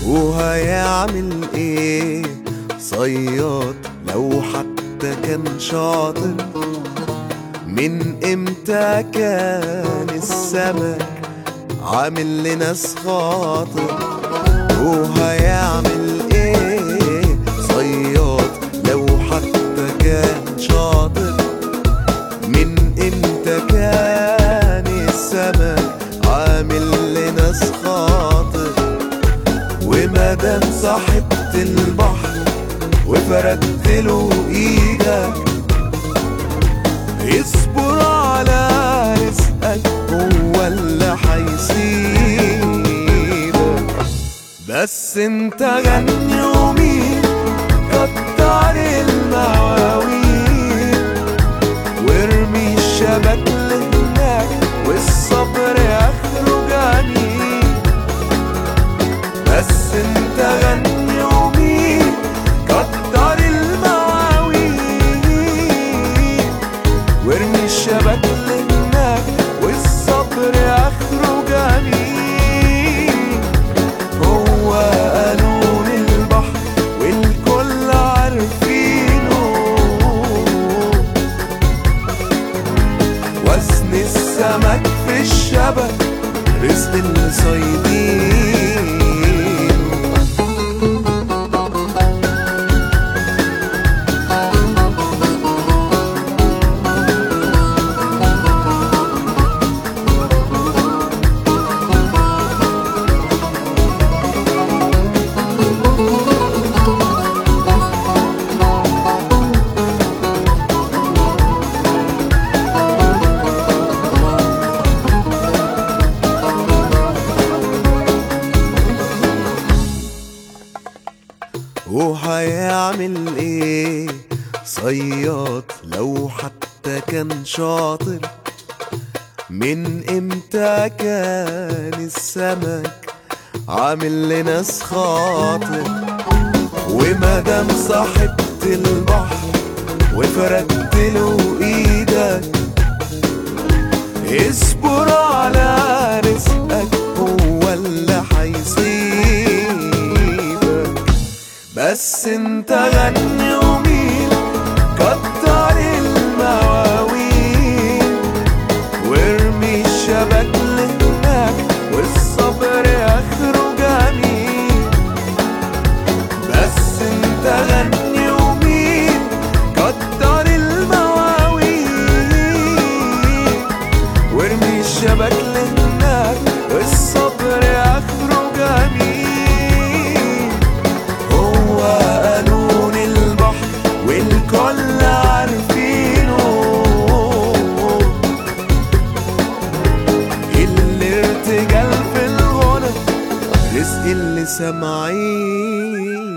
وهيعمل ايه صياد لو حتى كان شاطر من امتى كان السمك عامل لناس خاطر وهيعمل ايه صياد لو حتى كان شاطر من امتى كان السمك عامل لناس خاطر ومادام صاحبت البحر وفردت له ايدك اصبر على رزقك هو اللي هيسيبك بس انت غني ومين كتر المواويل وارمي الشبك لهناك والصبر اخره جميل بس انت غني ومين كتر المواويل وارمي الشبك لهناك والصبر اخره جميل هو قانون البحر والكل عارفينه وزن السمك في الشبك رزق الصيادين وهيعمل ايه صياد لو حتى كان شاطر من امتى كان السمك عامل لناس خاطر ومادام صاحبت البحر وفردت له ايدك اصبر على رزقك هو اللي هيسيبك بس انت غني ومين كتر المواويل وارمي الشبك لهناك والصبر اخره جميل بس انت غني ومين كتر المواويل وارمي الشبك لهناك والصبر اخره جميل هو قانون البحر والكل عارفينه الارتجال في الغنى رزق اللي سامعين